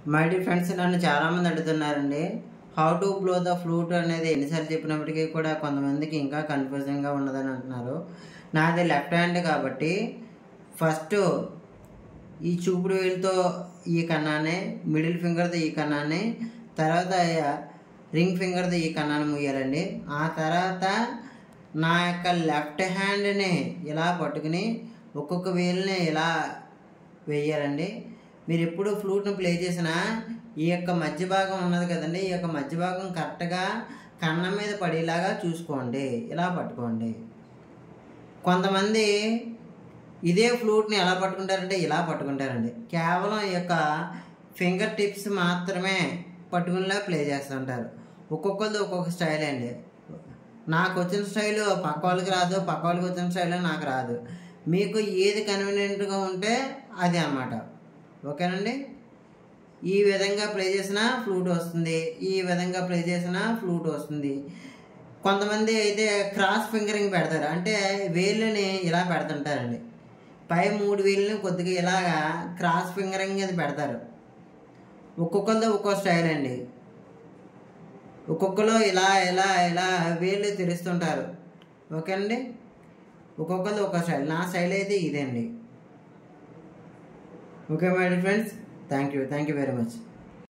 my D friends నన్ను చాలామంది అడుగుతున్నారండి how to blow the flute అనేది ఎన్నిసార్లు చెప్పినప్పటికీ కూడా కొంతమందికి ఇంకా కన్ఫ్యూజింగ్గా ఉన్నదని అంటున్నారు నాది లెఫ్ట్ హ్యాండ్ కాబట్టి ఫస్ట్ ఈ చూపుడు వేలుతో ఈ కన్నాన్ని మిడిల్ ఫింగర్తో ఈ కన్నాన్ని తర్వాత రింగ్ ఫింగర్తో ఈ కన్నాన్ని ముయ్యాలండి ఆ తర్వాత నా యొక్క లెఫ్ట్ హ్యాండ్ని ఇలా పట్టుకుని ఒక్కొక్క వేలుని ఇలా వేయాలండి మీరు ఎప్పుడు ఫ్లూట్ను ప్లే చేసినా ఈ యొక్క మధ్య భాగం ఉన్నది కదండి ఈ యొక్క మధ్య భాగం కరెక్ట్గా కన్నం మీద పడేలాగా చూసుకోండి ఇలా పట్టుకోండి కొంతమంది ఇదే ఫ్లూట్ని ఎలా పట్టుకుంటారంటే ఇలా పట్టుకుంటారండి కేవలం ఈ యొక్క ఫింగర్ టిప్స్ మాత్రమే పట్టుకునేలా ప్లే చేస్తుంటారు ఒక్కొక్కరిది ఒక్కొక్క స్టైల్ అండి నాకు వచ్చిన స్టైల్ పక్క వాళ్ళకి రాదు పక్క వాళ్ళకి వచ్చిన స్టైల్ నాకు రాదు మీకు ఏది కన్వీనియంట్గా ఉంటే అది అన్నమాట ఓకేనండి ఈ విధంగా ప్లే చేసిన ఫ్లూట్ వస్తుంది ఈ విధంగా ప్లే చేసిన ఫ్లూట్ వస్తుంది కొంతమంది అయితే క్రాస్ ఫింగరింగ్ పెడతారు అంటే వేళ్ళని ఇలా పెడుతుంటారండి పై మూడు వేళ్ళని కొద్దిగా ఇలాగా క్రాస్ ఫింగరింగ్ అది పెడతారు ఒక్కొక్కరితో ఒక్కో స్టైల్ అండి ఒక్కొక్కరు ఇలా ఇలా ఇలా వేళ్ళు తెరుస్తుంటారు ఓకే అండి ఒక్కొక్కరిది ఒక్కో స్టైల్ నా స్టైల్ అయితే ఇదే అండి okay my friends thank you thank you very much